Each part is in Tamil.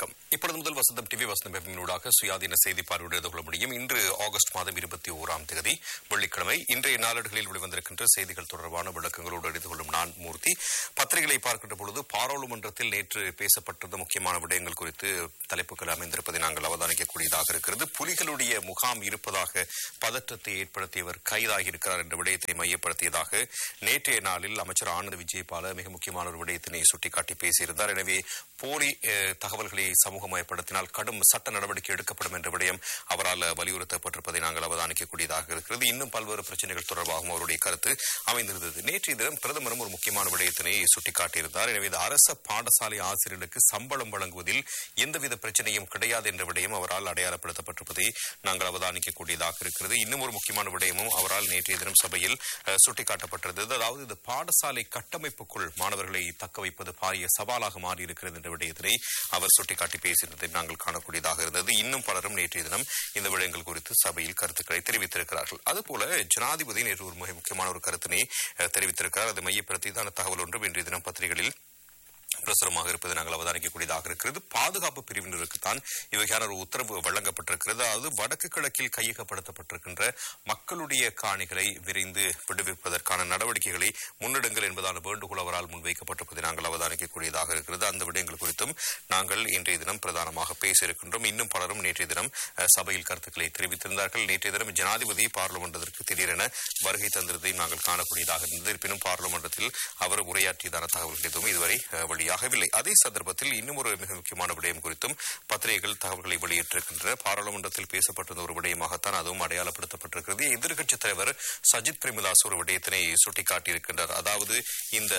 வணக்கம் இப்பொழுது முதல் வசந்தம் டிவி வசந்தம் வெப்பினூடாக சுயாதீன செய்தி பார்வையிட கொள்ள முடியும் இன்று ஆகஸ்ட் மாதம் இருபத்தி ஓராம் தேதி வெள்ளிக்கிழமை இன்றைய நாளேடுகளில் வெளிவந்திருக்கின்ற செய்திகள் தொடர்பான விளக்கங்களோடு அறிந்து கொள்ளும் நான் மூர்த்தி பத்திரிகைகளை பார்க்கின்ற பொழுது பாராளுமன்றத்தில் நேற்று பேசப்பட்டிருந்த முக்கியமான விடயங்கள் குறித்து தலைப்புகள் அமைந்திருப்பதை நாங்கள் அவதானிக்கக்கூடியதாக இருக்கிறது புலிகளுடைய முகாம் இருப்பதாக பதற்றத்தை ஏற்படுத்தியவர் கைதாகி இருக்கிறார் என்ற விடயத்தை மையப்படுத்தியதாக நேற்றைய நாளில் அமைச்சர் ஆனந்த் விஜயபால மிக முக்கியமான ஒரு விடயத்தினை சுட்டிக்காட்டி பேசியிருந்தார் எனவே போலி அஹ், தகவல்களை சமூகமயப்படுத்தினால் கடும் சட்ட நடவடிக்கை எடுக்கப்படும் என்ற விடயம் அவரால் வலியுறுத்தப்பட்டிருப்பதை நாங்கள் அவதானிக்கக்கூடியதாக இருக்கிறது இன்னும் பல்வேறு பிரச்சனைகள் தொடர்பாகவும் அவருடைய கருத்து அமைந்திருந்தது நேற்றைய தினம் பிரதமரும் ஒரு முக்கியமான விடயத்தினை சுட்டிக்காட்டியிருந்தார் எனவே இது அரச பாடசாலை ஆசிரியர்களுக்கு சம்பளம் வழங்குவதில் எந்தவித பிரச்சனையும் கிடையாது என்ற விடயம் அவரால் அடையாளப்படுத்தப்பட்டிருப்பதை நாங்கள் அவதானிக்கக்கூடியதாக இருக்கிறது இன்னும் ஒரு முக்கியமான விடயமும் அவரால் நேற்றைய தினம் சபையில் அஹ், சுட்டிக்காட்டப்பட்டிருந்தது அதாவது இந்த பாடசாலை கட்டமைப்புக்குள் மாணவர்களை தக்க வைப்பது பாரிய சவாலாக மாறியிருக்கிறது என்ற விடயத்தினை அவர் சுட்டிக்காட்டி பேசியிருந்ததை நாங்கள் காணக்கூடியதாக இருந்தது இன்னும் பலரும் நேற்றைய தினம் இந்த விடயங்கள் குறித்து சபையில் கருத்துக்களை தெரிவித்திருக்கிறார்கள் அதுபோல ஜனாதிபதி நேற்று ஒரு மிக முக்கியமான ஒரு கருத்தினை அஹ், தெரிவித்திருக்கிறார் அதை மையப்படுத்தியதான தகவல் ஒன்று இன்றைய தினம் பத்திரிகைகளில் பிரசுரமாக இருப்பதை நாங்கள் அவதானிக்கக்கூடியதாக இருக்கிறது பாதுகாப்பு பிரிவினருக்கு தான் இவ்வகையான ஒரு உத்தரவு வழங்கப்பட்டிருக்கிறது அதாவது வடக்கு கிழக்கில் கையகப்படுத்தப்பட்டிருக்கின்ற மக்களுடைய காணிகளை விரைந்து விடுவிப்பதற்கான நடவடிக்கைகளை முன்னெடுங்கள் என்பதான வேண்டுகோள் அவரால் முன்வைக்கப்பட்டிருப்பதை நாங்கள் அவதானிக்கக்கூடியதாக இருக்கிறது அந்த விடயங்கள் குறித்தும் நாங்கள் இன்றைய தினம் பிரதானமாக பேச இருக்கின்றோம் இன்னும் பலரும் நேற்றைய தினம் அஹ், சபையில் கருத்துக்களை தெரிவித்திருந்தார்கள் நேற்றைய தினம் ஜனாதிபதி பாராளுமன்றத்திற்கு திடீரென வருகை தந்திருந்ததையும் நாங்கள் காணக்கூடியதாக இருந்தது இருப்பினும் பாராளுமன்றத்தில் அவர் உரையாற்றியதான தகவல்கள் எதுவும் இதுவரை அஹ், வெளியாகவில்லை அதே சந்தர்ப்பத்தில் இன்னும் ஒரு மிக முக்கியமான விடயம் குறித்தும் பத்திரிகைகள் தகவல்களை வெளியிட்டிருக்கின்றன பாராளுமன்றத்தில் பேசப்பட்டிருந்த ஒரு விடயமாகத்தான் அதுவும் அடையாளப்படுத்தப்பட்டிருக்கிறது எதிர்க்கட்சித் தலைவர் சஜித் பிரேமதாஸ் ஒரு விடயத்தினை சுட்டிக்காட்டியிருக்கின்றார் அதாவது இந்த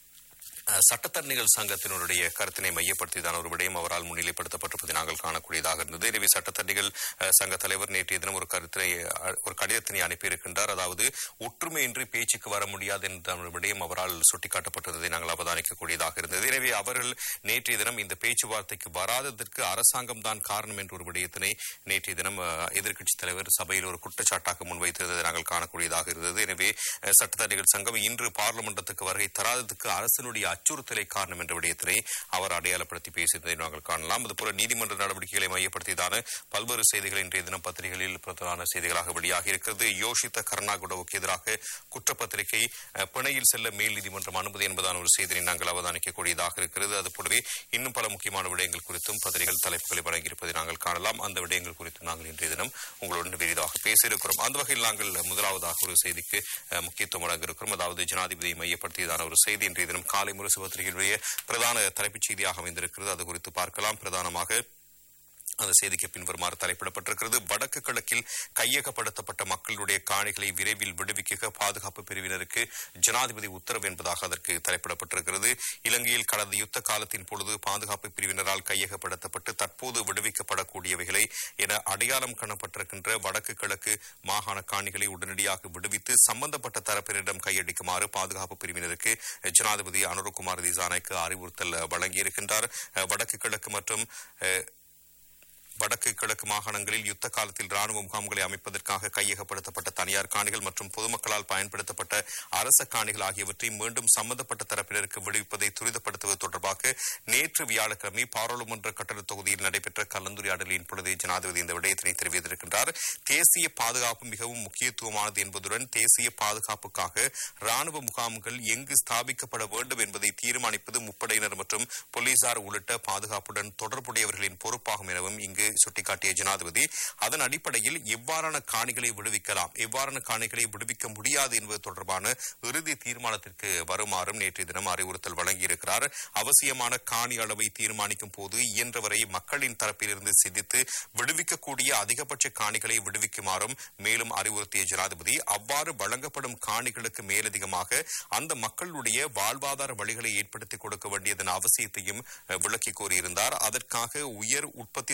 அஹ், சட்டத்தரணிகள் சங்கத்தினுடைய கருத்தினை மையப்படுத்தியதான ஒரு விடயம் அவரால் முன்னிலைப்படுத்தப்பட்டிருப்பதை நாங்கள் காணக்கூடியதாக இருந்தது எனவே சட்டத்தரணிகள் அஹ், சங்க தலைவர் நேற்றைய தினம் ஒரு கருத்தினை அஹ், ஒரு கடிதத்தினை அனுப்பியிருக்கின்றார் அதாவது ஒற்றுமையின்றி பேச்சுக்கு வர முடியாது என்ற ஒரு விடயம் அவரால் சுட்டிக்காட்டப்பட்டிருந்ததை நாங்கள் அவதானிக்கக்கூடியதாக இருந்தது எனவே அவர்கள் நேற்றைய தினம் இந்த பேச்சுவார்த்தைக்கு வராததற்கு அரசாங்கம் தான் காரணம் என்ற ஒரு விடயத்தினை நேற்றைய தினம் எதிர்க்கட்சித் தலைவர் சபையில் ஒரு குற்றச்சாட்டாக முன்வைத்திருந்ததை நாங்கள் காணக்கூடியதாக இருந்தது எனவே அஹ், சட்டத்தரணிகள் சங்கம் இன்று பார்லிமெண்டத்துக்கு வருகை தராததுக்கு அரசினுடைய அச்சுறுத்தலை காரணம் என்ற விடயத்தினை அவர் அடையாளப்படுத்தி பேசியதை நாங்கள் காணலாம் அதுபோல நீதிமன்ற நடவடிக்கைகளை மையப்படுத்தியதான பல்வேறு செய்திகள் இன்றைய தினம் பத்திரிகைகளில் பிரதான செய்திகளாக வெளியாகி இருக்கிறது யோஷித்த கருணாகுடவுக்கு எதிராக குற்றப்பத்திரிகை அஹ், பிணையில் செல்ல மேல் நீதிமன்றம் அனுமதி என்பதான ஒரு செய்தியை நாங்கள் அவதானிக்கக்கூடியதாக இருக்கிறது அதுபோலவே இன்னும் பல முக்கியமான விடயங்கள் குறித்தும் பத்திரிகைகள் தலைப்புகளை வழங்கியிருப்பதை நாங்கள் காணலாம் அந்த விடயங்கள் குறித்தும் நாங்கள் இன்றைய தினம் உங்களுடன் விரிவாக பேசியிருக்கிறோம் அந்த வகையில் நாங்கள் முதலாவதாக ஒரு செய்திக்கு அஹ், முக்கியத்துவம் வழங்க இருக்கிறோம் அதாவது ஜனாதிபதியை மையப்படுத்தியதான ஒரு செய்தி இன்றைய தினம் காலை முரசு பத்திரிகையுடைய பிரதான தலைப்புச் செய்தியாக அமைந்திருக்கிறது அது குறித்து பார்க்கலாம் பிரதானமாக அந்த செய்திக்கு பின்வருமாறு தலைப்பிடப்பட்டிருக்கிறது வடக்கு கிழக்கில் கையகப்படுத்தப்பட்ட மக்களுடைய காணிகளை விரைவில் விடுவிக்க பாதுகாப்பு பிரிவினருக்கு ஜனாதிபதி உத்தரவு என்பதாக அதற்கு தலைப்பிடப்பட்டிருக்கிறது இலங்கையில் கடந்த யுத்த காலத்தின் பொழுது பாதுகாப்பு பிரிவினரால் கையகப்படுத்தப்பட்டு தற்போது விடுவிக்கப்படக்கூடியவைகளை என அடையாளம் காணப்பட்டிருக்கின்ற வடக்கு கிழக்கு மாகாண காணிகளை உடனடியாக விடுவித்து சம்பந்தப்பட்ட தரப்பினரிடம் கையளிக்குமாறு பாதுகாப்பு பிரிவினருக்கு ஜனாதிபதி அனுரகுமார் திசானைக்கு அறிவுறுத்தல் வழங்கியிருக்கின்றார் வடக்கு கிழக்கு மற்றும் அஹ், வடக்கு கிழக்கு மாகாணங்களில் யுத்த காலத்தில் ராணுவ முகாம்களை அமைப்பதற்காக கையகப்படுத்தப்பட்ட தனியார் காணிகள் மற்றும் பொதுமக்களால் பயன்படுத்தப்பட்ட அரச காணிகள் ஆகியவற்றை மீண்டும் சம்பந்தப்பட்ட தரப்பினருக்கு விடுவிப்பதை துரிதப்படுத்துவது தொடர்பாக நேற்று வியாழக்கிழமை பாராளுமன்ற கட்டடத் தொகுதியில் நடைபெற்ற கலந்துரையாடலின் பொழுது ஜனாதிபதி இந்த விடயத்தினை தெரிவித்திருக்கின்றார் தேசிய பாதுகாப்பு மிகவும் முக்கியத்துவமானது என்பதுடன் தேசிய பாதுகாப்புக்காக ராணுவ முகாம்கள் எங்கு ஸ்தாபிக்கப்பட வேண்டும் என்பதை தீர்மானிப்பது முப்படையினர் மற்றும் போலீசார் உள்ளிட்ட பாதுகாப்புடன் தொடர்புடையவர்களின் பொறுப்பாகும் எனவும் இங்கு சுட்டிக்காட்டிய ஜனாதிபதி அதன் அடிப்படையில் எவ்வாறான காணிகளை விடுவிக்கலாம் எவ்வாறான காணிகளை விடுவிக்க முடியாது என்பது தொடர்பான இறுதி தீர்மானத்திற்கு வருமாறும் நேற்றைய தினம் அறிவுறுத்தல் வழங்கியிருக்கிறார் அவசியமான காணி அளவை தீர்மானிக்கும் போது இயன்றவரை மக்களின் தரப்பிலிருந்து சிந்தித்து விடுவிக்கக்கூடிய அதிகபட்ச காணிகளை விடுவிக்குமாறும் மேலும் அறிவுறுத்திய ஜனாதிபதி அவ்வாறு வழங்கப்படும் காணிகளுக்கு மேலதிகமாக அந்த மக்களுடைய வாழ்வாதார வழிகளை ஏற்படுத்திக் கொடுக்க வேண்டியதன் அவசியத்தையும் அஹ், விளக்கி கூறியிருந்தார் அதற்காக உயர் உற்பத்தி திறனை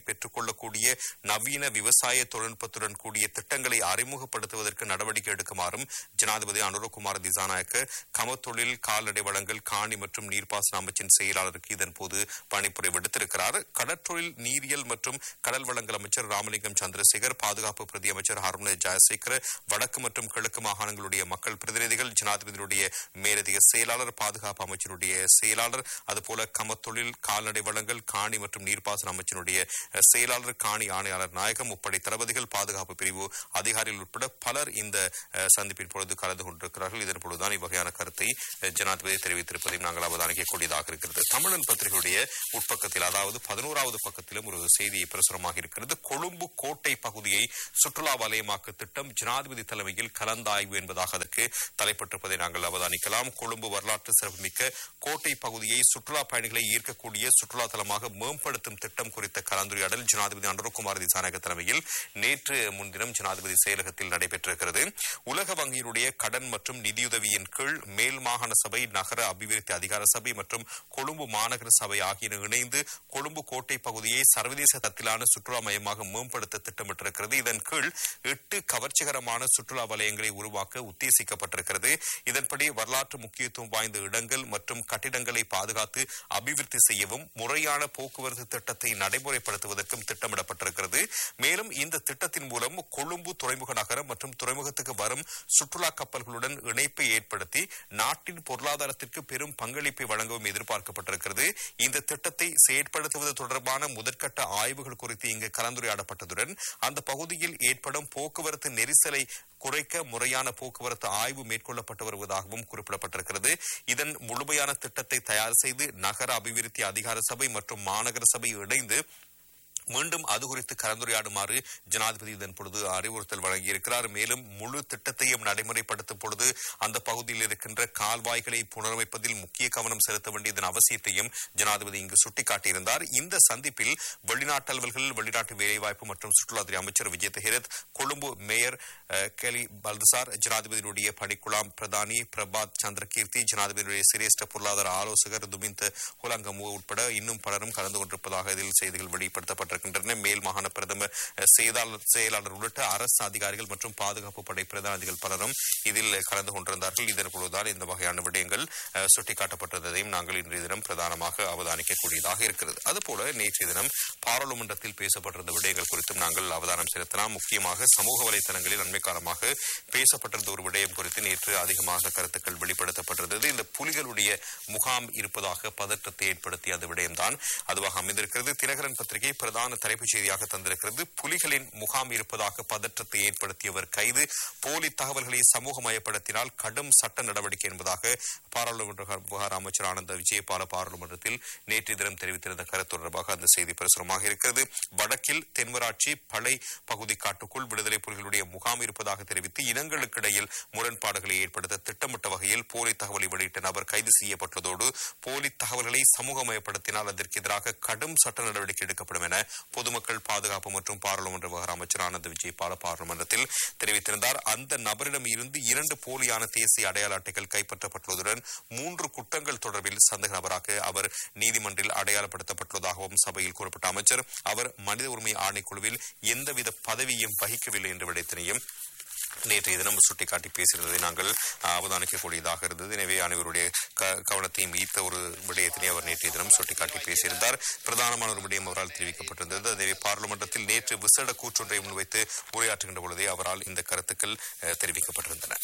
பெற்றுக்கொள்ளக்கூடிய நவீன விவசாய தொழில்நுட்பத்துடன் கூடிய திட்டங்களை அறிமுகப்படுத்துவதற்கு நடவடிக்கை எடுக்குமாறும் ஜனாதிபதி அனுரகுமார் திசாநாயக்க கமத்தொழில் கால்நடை வளங்கள் காணி மற்றும் நீர்ப்பாசன அமைச்சின் செயலாளருக்கு இதன்போது பணிப்புரை விடுத்திருக்கிறார் கடற்றொழில் நீரியல் மற்றும் கடல் வளங்கள் அமைச்சர் ராமலிங்கம் சந்திரசேகர் பாதுகாப்பு பிரதி அமைச்சர் ஹருண ஜெயசேகர் வடக்கு மற்றும் கிழக்கு மாகாணங்களுடைய மக்கள் பிரதிநிதிகள் ஜனாதிபதியுடைய மேலதிக செயலாளர் பாதுகாப்பு அமைச்சருடைய செயலாளர் அதுபோல கமத்தொழில் கால்நடை வளங்கள் காணி மற்றும் நீர்ப்பாசன அமைச்சினுடைய அஹ், செயலாளர் காணி ஆணையாளர் நாயகம் முப்படை தளபதிகள் பாதுகாப்பு பிரிவு அதிகாரிகள் உட்பட பலர் இந்த அஹ், சந்திப்பின் பொழுது கலந்து கொண்டிருக்கிறார்கள் இதன் பொழுதுதான் இவ்வகையான கருத்தை அஹ், ஜனாதிபதி தெரிவித்திருப்பதையும் நாங்கள் அவதானிக்கக்கூடியதாக இருக்கிறது தமிழன் பத்திரிகையுடைய உட்பக்கத்தில் அதாவது பதினோராவது பக்கத்திலும் ஒரு செய்தி பிரசுரமாக இருக்கிறது கொழும்பு கோட்டை பகுதியை சுற்றுலா வலயமாக்க திட்டம் ஜனாதிபதி தலைமையில் கலந்தாய்வு என்பதாக அதற்கு தலைப்பட்டிருப்பதை நாங்கள் அவதானிக்கலாம் கொழும்பு வரலாற்று சிறப்புமிக்க கோட்டை பகுதியை சுற்றுலா பயணிகளை ஈர்க்கக்கூடிய சுற்றுலா தலமாக மேம்படுத்தும் திட்டம் குறித்த கலந்துரையாடல் ஜனாதிபதி அனுரகுமார் திசாநாயக தலைமையில் நேற்று முன்தினம் ஜனாதிபதி செயலகத்தில் நடைபெற்றிருக்கிறது உலக வங்கியினுடைய கடன் மற்றும் நிதியுதவியின் கீழ் மேல் மாகாண சபை நகர அபிவிருத்தி அதிகார சபை மற்றும் கொழும்பு மாநகர சபை ஆகியன இணைந்து கொழும்பு கோட்டை பகுதியை சர்வதேச தத்திலான சுற்றுலா மையமாக மேம்படுத்த திட்டமிட்டிருக்கிறது இதன் கீழ் எட்டு கவர்ச்சிகரமான சுற்றுலா வலயங்களை உருவாக்க உத்தேசிக்கப்பட்டிருக்கிறது இதன்படி வரலாற்று முக்கியத்துவம் வாய்ந்த இடங்கள் மற்றும் கட்டிடங்களை பாதுகாத்து அபிவிருத்தி செய்யவும் முறையான போக்குவரத்து திட்டத்தை நடைமுறைப்படுத்துவதற்கும் திட்டமிடப்பட்டிருக்கிறது மேலும் இந்த திட்டத்தின் மூலம் கொழும்பு துறைமுக நகரம் மற்றும் துறைமுகத்துக்கு வரும் சுற்றுலா கப்பல்களுடன் இணைப்பை ஏற்படுத்தி நாட்டின் பொருளாதாரத்திற்கு பெரும் பங்களிப்பை வழங்கவும் எதிர்பார்க்கப்பட்டிருக்கிறது இந்த திட்டத்தை செயற்படுத்துவது தொடர்பான முதற்கட்ட ஆய்வுகள் குறித்து இங்கு கலந்துரையாடப்பட்டதுடன் அந்த பகுதியில் ஏற்படும் போக்குவரத்து நெரிசலை குறைக்க முறையான போக்குவரத்து ஆய்வு மேற்கொள்ளப்பட்டு வருவதாகவும் குறிப்பிடப்பட்டிருக்கிறது இதன் முழுமையான திட்டத்தை தயார் செய்து நகர அபிவிருத்தி அதிகார சபை மற்றும் மாநகர சபை இணைந்து மீண்டும் அது குறித்து கலந்துரையாடுமாறு ஜனாதிபதி இதன் பொழுது அறிவுறுத்தல் வழங்கியிருக்கிறார் மேலும் முழு திட்டத்தையும் நடைமுறைப்படுத்தும் பொழுது அந்த பகுதியில் இருக்கின்ற கால்வாய்களை புனரமைப்பதில் முக்கிய கவனம் செலுத்த வேண்டியதன் அவசியத்தையும் ஜனாதிபதி இங்கு சுட்டிக்காட்டியிருந்தார் இந்த சந்திப்பில் வெளிநாட்டு அலுவல்கள் வெளிநாட்டு வேலைவாய்ப்பு மற்றும் சுற்றுலாத்துறை அமைச்சர் விஜய் தெஹிரத் கொழும்பு மேயர் அஹ், கெலி பல்தசார் ஜனாதிபதியினுடைய பணிக்குழாம் பிரதானி பிரபாத் சந்திரகீர்த்தி ஜனாதிபதியுடைய சிரேஷ்ட பொருளாதார ஆலோசகர் துமிந்த ஹுலங்கமு உட்பட இன்னும் பலரும் கலந்து கொண்டிருப்பதாக இதில் செய்திகள் வெளிப்படுத்தப்பட்டிருக்கின்றன மேல் மாகாண பிரதம அஹ், செயலாளர் செயலாளர் உள்ளிட்ட அரசு அதிகாரிகள் மற்றும் பாதுகாப்பு படை பிரதிநிதிகள் பலரும் இதில் கலந்து கொண்டிருந்தார்கள் இதன் பொழுதுதான் இந்த வகையான விடயங்கள் அஹ், சுட்டிக்காட்டப்பட்டதையும் நாங்கள் இன்றைய தினம் பிரதானமாக அவதானிக்கக்கூடியதாக இருக்கிறது அதுபோல நேற்றைய தினம் பாராளுமன்றத்தில் பேசப்பட்டிருந்த விடயங்கள் குறித்தும் நாங்கள் அவதானம் செலுத்தலாம் முக்கியமாக சமூக வலைதளங்களில் அண்மை காலமாக பேசப்பட்டிருந்த ஒரு விடயம் குறித்து நேற்று அதிகமாக கருத்துக்கள் வெளிப்படுத்தப்பட்டிருந்தது இந்த புலிகளுடைய முகாம் இருப்பதாக பதற்றத்தை ஏற்படுத்திய அந்த விடயம்தான் அதுவாக அமைந்திருக்கிறது தினகரன் பத்திரிகை பிரதான தலைப்புச் செய்தியாக தந்திருக்கிறது புலிகளின் முகாம் இருப்பதாக பதற்றத்தை ஏற்படுத்தியவர் கைது போலி தகவல்களை சமூகமயப்படுத்தினால் கடும் சட்ட நடவடிக்கை என்பதாக பாராளுமன்ற விவகார அமைச்சர் ஆனந்த விஜயபால பாராளுமன்றத்தில் நேற்று தினம் தெரிவித்திருந்த கருத்து தொடர்பாக அந்த செய்தி பிரசுரமாக இருக்கிறது வடக்கில் தென்மராட்சி பளை பகுதி காட்டுக்குள் விடுதலை புலிகளுடைய முகாம் இருப்பதாக தெரிவித்து இனங்களுக்கிடையில் முரண்பாடுகளை ஏற்படுத்த திட்டமிட்ட வகையில் போலி தகவலை வெளியிட்ட நபர் கைது செய்யப்பட்டுள்ளதோடு போலி தகவல்களை சமூகமயப்படுத்தினால் அதற்கு எதிராக கடும் சட்ட நடவடிக்கை எடுக்கப்படும் என பொதுமக்கள் பாதுகாப்பு மற்றும் பாராளுமன்ற விவகார அமைச்சர் ஆனந்த் விஜயபால பாராளுமன்றத்தில் தெரிவித்திருந்தார் அந்த நபரிடம் இருந்து இரண்டு போலியான தேசிய அடையாள அட்டைகள் கைப்பற்றப்பட்டுள்ளதுடன் மூன்று குற்றங்கள் தொடர்பில் சந்தேக நபராக அவர் நீதிமன்றில் அடையாளப்படுத்தப்பட்டுள்ளதாகவும் சபையில் குறிப்பிட்ட அமைச்சர் அவர் மனித உரிமை ஆணைக்குழுவில் எந்தவித பதவியும் வகிக்கவில்லை என்ற விடயத்தினையும் நேற்றைய தினம் சுட்டிக்காட்டி பேசியிருந்ததை நாங்கள் அஹ், அவதானிக்கக்கூடியதாக இருந்தது எனவே அனைவருடைய க- கவனத்தையும் ஈர்த்த ஒரு விடயத்தினை அவர் நேற்றைய தினம் சுட்டிக்காட்டி பேசியிருந்தார் பிரதானமான ஒரு விடயம் அவரால் தெரிவிக்கப்பட்டிருந்தது அதே பாராளுமன்றத்தில் நேற்று விசேட கூற்றொன்றை முன்வைத்து உரையாற்றுகின்ற பொழுதே அவரால் இந்த கருத்துக்கள் அஹ், தெரிவிக்கப்பட்டிருந்தன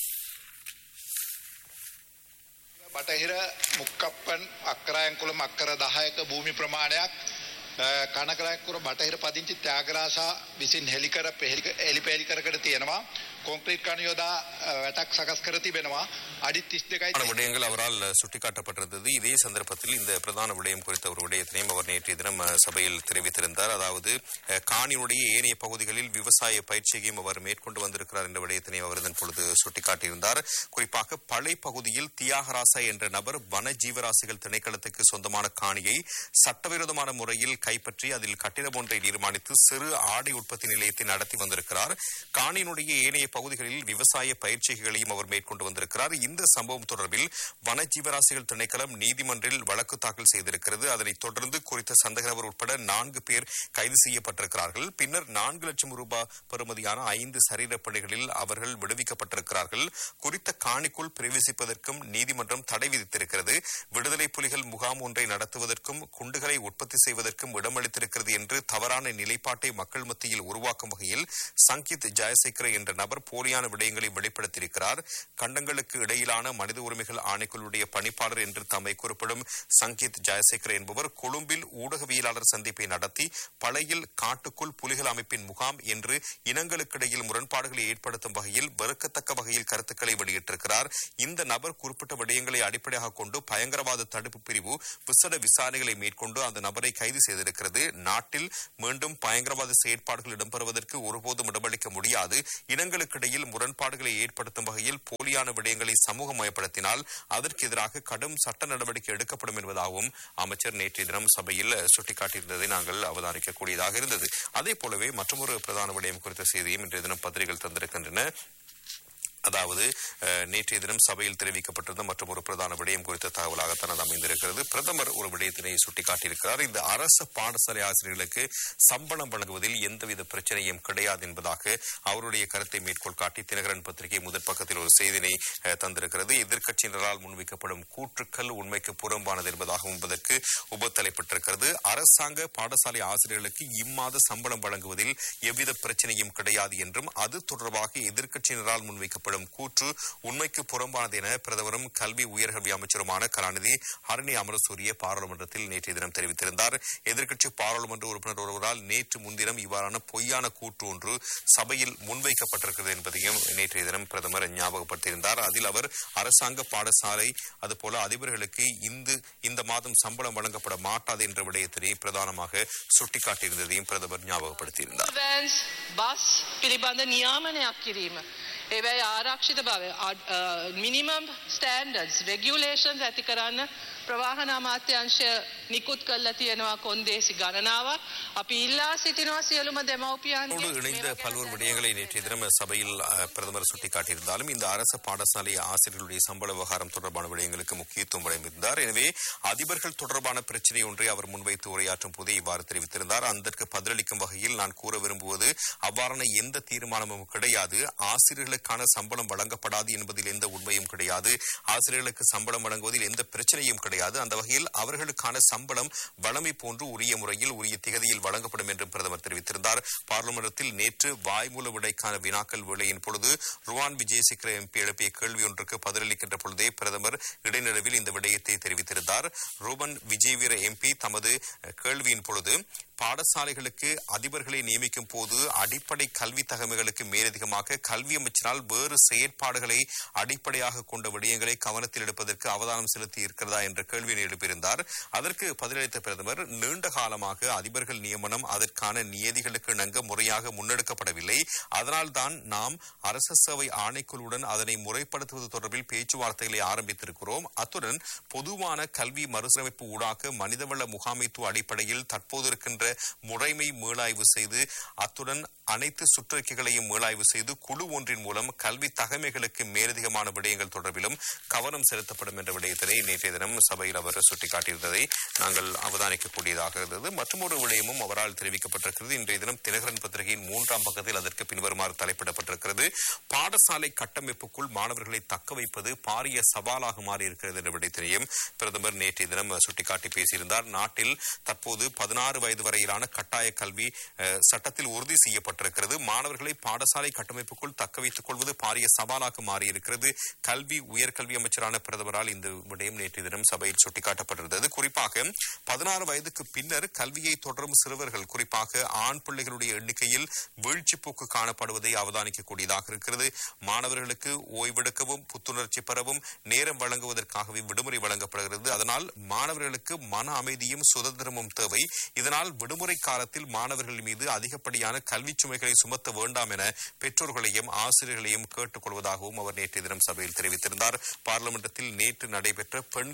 බටහිර මුක්කප්පන් අක්‍රායන්කුළම අක්කර දහයක භූමි ප්‍රමාණයක් කනකරයක්කුර බටහිර පදිංචි ත්‍යාගරාසා විසින් හෙළිකර එලි පැහෙලිකරකට තියෙනවා කොංක්‍රීට් කණයෝදා වැටක් සකස් කර තිබෙනවා අඩි තිස් දෙකයි பிரதான விடயங்கள் அவரால் அஹ், சுட்டிக்காட்டப்பட்டிருந்தது இதே சந்தர்ப்பத்தில் இந்த பிரதான விடயம் குறித்த ஒரு விடயத்தினையும் அவர் நேற்றைய தினம் அஹ், சபையில் தெரிவித்திருந்தார் அதாவது அஹ், காணியினுடைய ஏனைய பகுதிகளில் விவசாய பயிற்சியையும் அவர் மேற்கொண்டு வந்திருக்கிறார் என்ற விடயத்தினையும் அவர் இதன் பொழுது சுட்டிக்காட்டியிருந்தார் குறிப்பாக பளை பகுதியில் தியாகராசா என்ற நபர் வன ஜீவராசிகள் திணைக்களத்துக்கு சொந்தமான காணியை சட்டவிரோதமான முறையில் கைப்பற்றி அதில் கட்டிடம் ஒன்றை நிர்மாணித்து சிறு ஆடை உற்பத்தி நிலையத்தை நடத்தி வந்திருக்கிறார் காணியினுடைய ஏனைய பகுதிகளில் விவசாய பயிற்சிகளையும் அவர் மேற்கொண்டு வந்திருக்கிறார் இந்த சம்பவம் தொடர்பில் வனஜீவராசிகள் திணைக்களம் நீதிமன்றில் வழக்கு தாக்கல் செய்திருக்கிறது அதனைத் தொடர்ந்து குறித்த சந்தேக நபர் உட்பட நான்கு பேர் கைது செய்யப்பட்டிருக்கிறார்கள் பின்னர் நான்கு லட்சம் ரூபாய் பெறுமதியான ஐந்து சரீர பணிகளில் அவர்கள் விடுவிக்கப்பட்டிருக்கிறார்கள் குறித்த காணிக்குள் பிரவேசிப்பதற்கும் நீதிமன்றம் தடை விதித்திருக்கிறது விடுதலை புலிகள் முகாம் ஒன்றை நடத்துவதற்கும் குண்டுகளை உற்பத்தி செய்வதற்கும் இடமளித்திருக்கிறது என்று தவறான நிலைப்பாட்டை மக்கள் மத்தியில் உருவாக்கும் வகையில் சங்கித் ஜெயசேகர என்ற நபர் போலியான விடயங்களை வெளிப்படுத்தியிருக்கிறார் கண்டங்களுக்கு இடையிலான மனித உரிமைகள் ஆணைக்குழுடைய பணிப்பாளர் என்று தம்மை குறிப்பிடும் சங்கித் ஜெயசேகர என்பவர் கொழும்பில் ஊடகவியலாளர் சந்திப்பை நடத்தி பழையில் காட்டுக்குள் புலிகள் அமைப்பின் முகாம் என்று இனங்களுக்கிடையில் முரண்பாடுகளை ஏற்படுத்தும் வகையில் வெறுக்கத்தக்க வகையில் கருத்துக்களை வெளியிட்டிருக்கிறார் இந்த நபர் குறிப்பிட்ட விடயங்களை அடிப்படையாக கொண்டு பயங்கரவாத தடுப்பு பிரிவு விசேட விசாரணைகளை மேற்கொண்டு அந்த நபரை கைது செய்திருக்கிறது நாட்டில் மீண்டும் பயங்கரவாத செயற்பாடுகள் இடம்பெறுவதற்கு ஒருபோதும் இடமளிக்க முடியாது இனங்களுக்கிடையில் முரண்பாடுகளை ஏற்படுத்தும் வகையில் போலியான விடயங்களை சமூகமயப்படுத்தினால் அதற்கு எதிராக கடும் சட்ட நடவடிக்கை எடுக்கப்படும் என்பதாகவும் அமைச்சர் நேற்றைய தினம் சபையில் சுட்டிக்காட்டியிருந்ததை நாங்கள் அவதானிக்கக்கூடியதாக இருந்தது அதே போலவே மற்றொரு பிரதான விடயம் குறித்த செய்தியும் இன்றைய தினம் பத்திரிகைகள் தந்திருக்கின்றன அதாவது அஹ், நேற்றைய தினம் சபையில் தெரிவிக்கப்பட்டிருந்த மற்றும் ஒரு பிரதான விடயம் குறித்த தகவலாகத்தான் அது அமைந்திருக்கிறது பிரதமர் ஒரு விடயத்தினை சுட்டிக்காட்டியிருக்கிறார் இந்த அரசு பாடசாலை ஆசிரியர்களுக்கு சம்பளம் வழங்குவதில் எந்தவித பிரச்சனையும் கிடையாது என்பதாக அவருடைய கருத்தை மேற்கோள் காட்டி தினகரன் பத்திரிகை முதற் பக்கத்தில் ஒரு செய்தினை அஹ், தந்திருக்கிறது எதிர்க்கட்சியினரால் முன்வைக்கப்படும் கூற்றுக்கள் உண்மைக்கு புறம்பானது என்பதாக என்பதற்கு உபத்தலைப்பட்டிருக்கிறது அரசாங்க பாடசாலை ஆசிரியர்களுக்கு இம்மாத சம்பளம் வழங்குவதில் எவ்வித பிரச்சனையும் கிடையாது என்றும் அது தொடர்பாக எதிர்க்கட்சியினரால் முன்வைக்கப்படும் கூற்று உண்மைக்கு புறம்பானது என பிரதமரும் கல்வி உயர்கல்வி அமைச்சருமான கலாநிதி ஹரணி அமரசூரிய பாராளுமன்றத்தில் நேற்றைய தினம் தெரிவித்திருந்தார் எதிர்க்கட்சி பாராளுமன்ற உறுப்பினர் ஒருவரால் நேற்று முன்தினம் இவ்வாறான பொய்யான கூற்று ஒன்று சபையில் முன்வைக்கப்பட்டிருக்கிறது என்பதையும் நேற்றைய தினம் பிரதமர் ஞாபகப்படுத்தியிருந்தார் அதில் அவர் அரசாங்க பாடசாலை அதுபோல அதிபர்களுக்கு இந்த இந்த மாதம் சம்பளம் வழங்கப்பட மாட்டாது என்ற விடயத்தினை பிரதானமாக சுட்டிக்காட்டியிருந்ததையும் பிரதமர் ஞாபகப்படுத்தியிருந்தார் වෑන්ස් බස් පිළිබඳ නියාමනයක් කිරීම. ඒවැයි ආරක්ෂිත බව මිනිමම් ස්ටන්ඩඩ්ස් රෙගියලේෂන් ඇති කරන්න ප්‍රවාහන අමාත්‍යංශය නිකුත් කල්ල තියෙනවා කොන්දේසි ගණනාවක් අපි ඉල්ලා සිටිනවා සියලුම දෙමවපියන් இதோடு இணைந்த பல்வேறு விடயங்களை நேற்றைய தினம் சபையில் அஹ், பிரதமர் சுட்டிக்காட்டியிருந்தாலும் இந்த அரசு பாடசாலை ஆசிரியர்களுடைய சம்பள விவகாரம் தொடர்பான விடயங்களுக்கு முக்கியத்துவம் வழங்கியிருந்தார் எனவே அதிபர்கள் தொடர்பான பிரச்சனை ஒன்றை அவர் முன்வைத்து உரையாற்றும் போதே இவ்வாறு தெரிவித்திருந்தார் அதற்கு பதிலளிக்கும் வகையில் நான் கூற விரும்புவது அவ்வாறான எந்த தீர்மானமும் கிடையாது ஆசிரியர்களுக்கான சம்பளம் வழங்கப்படாது என்பதில் எந்த உண்மையும் கிடையாது ஆசிரியர்களுக்கு சம்பளம் வழங்குவதில் எந்த பிரச்சனையும் கிடையாது அந்த வகையில் அவர்களுக்கான சம்பளம் வழமை போன்று உரிய முறையில் உரிய திகதியில் வழங்கப்படும் என்றும் பிரதமர் தெரிவித்திருந்தார் பார்லிமெண்டத்தில் நேற்று வாய்மூல விடைக்கான வினாக்கள் வேளையின் பொழுது ருவான் விஜயசேகர எம்பி எழுப்பிய கேள்வி ஒன்றுக்கு பதிலளிக்கின்ற பொழுதே பிரதமர் இடைநடுவில் இந்த விடயத்தை தெரிவித்திருந்தார் ரூபன் விஜயவீர எம்பி தமது அஹ், கேள்வியின் பொழுது பாடசாலைகளுக்கு அதிபர்களை நியமிக்கும் போது அடிப்படை கல்வி தகமைகளுக்கு மேலதிகமாக கல்வி அமைச்சரால் வேறு செயற்பாடுகளை அடிப்படையாக கொண்ட விடயங்களை கவனத்தில் எடுப்பதற்கு அவதானம் செலுத்தி இருக்கிறதா என்ற கேள்வியை எழுப்பியிருந்தார் அதற்கு பதிலளித்த பிரதமர் நீண்ட காலமாக அதிபர்கள் நியமனம் அதற்கான நியதிகளுக்கு இணங்க முறையாக முன்னெடுக்கப்படவில்லை அதனால்தான் நாம் அரசு சேவை ஆணைக்குழுவுடன் அதனை முறைப்படுத்துவது தொடர்பில் பேச்சுவார்த்தைகளை ஆரம்பித்திருக்கிறோம் அத்துடன் பொதுவான கல்வி மறுசீரமைப்பு ஊடாக மனிதவள முகாமைத்துவ அடிப்படையில் தற்போது இருக்கின்ற முறைமை மீளாய்வு செய்து அத்துடன் அனைத்து சுற்றறிக்கைகளையும் மீளாய்வு செய்து குழு ஒன்றின் மூலம் கல்வி தகமைகளுக்கு மேலதிகமான விடயங்கள் தொடர்பிலும் கவனம் செலுத்தப்படும் என்ற விடயத்தினை நேற்றைய தினம் சபையில் அவர் சுட்டிக்காட்டியிருந்ததை நாங்கள் அவதானிக்கக்கூடியதாக இருந்தது மற்றொரு விடயமும் அவரால் தெரிவிக்கப்பட்டிருக்கிறது இன்றைய தினம் தினகரன் பத்திரிகையின் மூன்றாம் பக்கத்தில் அதற்கு பின்வருமாறு தலைப்பிடப்பட்டிருக்கிறது பாடசாலை கட்டமைப்புக்குள் மாணவர்களை தக்க வைப்பது பாரிய சவாலாக மாறியிருக்கிறது என்ற விடயத்தினையும் பிரதமர் நேற்றைய தினம் சுட்டிக்காட்டி பேசியிருந்தார் நாட்டில் தற்போது பதினாறு வயது வரையிலான கட்டாய கல்வி அஹ், சட்டத்தில் உறுதி செய்யப்பட்டிருக்கிறது மாணவர்களை பாடசாலை கட்டமைப்புக்குள் தக்க வைத்துக் கொள்வது பாரிய சவாலாக மாறியிருக்கிறது கல்வி உயர்கல்வி அமைச்சரான பிரதமரால் இந்த விடயம் நேற்றைய தினம் சபையில் சுட்டிக்காட்டப்பட்டிருந்தது குறிப்பாக பதினாறு வயதுக்கு பின்னர் கல்வியை தொடரும் சிறுவர்கள் குறிப்பாக ஆண் பிள்ளைகளுடைய எண்ணிக்கையில் வீழ்ச்சி போக்கு காணப்படுவதை அவதானிக்கக்கூடியதாக இருக்கிறது மாணவர்களுக்கு ஓய்வெடுக்கவும் புத்துணர்ச்சி பெறவும் நேரம் வழங்குவதற்காகவே விடுமுறை வழங்கப்படுகிறது அதனால் மாணவர்களுக்கு மன அமைதியும் சுதந்திரமும் தேவை இதனால் விடுமுறை காலத்தில் மாணவர்கள் மீது அதிகப்படியான கல்வி சுமைகளை சுமத்த வேண்டாம் என பெற்றோர்களையும் ஆசிரியர்களையும் கேட்டுக் கொள்வதாகவும் அவர் நேற்றைய தினம் சபையில் தெரிவித்திருந்தார் பார்லிமெண்டத்தில் நேற்று நடைபெற்ற பெண்களையும்